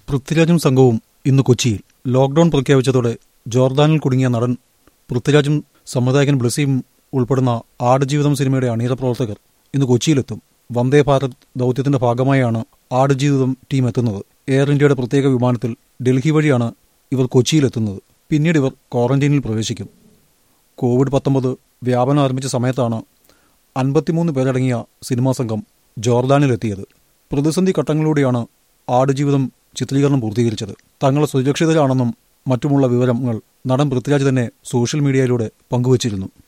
പൃഥ്വിരാജും സംഘവും ഇന്ന് കൊച്ചിയിൽ ലോക്ഡൌൺ പ്രഖ്യാപിച്ചതോടെ ജോർദാനിൽ കുടുങ്ങിയ നടൻ പൃഥ്വിരാജും സംവിധായകൻ ബ്ലസിയും ഉൾപ്പെടുന്ന ആടുജീവിതം സിനിമയുടെ അണിയറ പ്രവർത്തകർ ഇന്ന് കൊച്ചിയിലെത്തും വന്ദേ ഭാരത് ദൗത്യത്തിന്റെ ഭാഗമായാണ് ആടുജീവിതം ടീം എത്തുന്നത് എയർ ഇന്ത്യയുടെ പ്രത്യേക വിമാനത്തിൽ ഡൽഹി വഴിയാണ് ഇവർ കൊച്ചിയിലെത്തുന്നത് പിന്നീട് ഇവർ ക്വാറന്റൈനിൽ പ്രവേശിക്കും കോവിഡ് പത്തൊമ്പത് വ്യാപനം ആരംഭിച്ച സമയത്താണ് അൻപത്തിമൂന്ന് പേരടങ്ങിയ സിനിമാ സംഘം ജോർദാനിലെത്തിയത് പ്രതിസന്ധി ഘട്ടങ്ങളിലൂടെയാണ് ആടുജീവിതം ചിത്രീകരണം പൂർത്തീകരിച്ചത് തങ്ങൾ സുരക്ഷിതരാണെന്നും മറ്റുമുള്ള വിവരങ്ങൾ നടൻ പൃഥ്വിരാജ് തന്നെ സോഷ്യൽ മീഡിയയിലൂടെ പങ്കുവച്ചിരുന്നു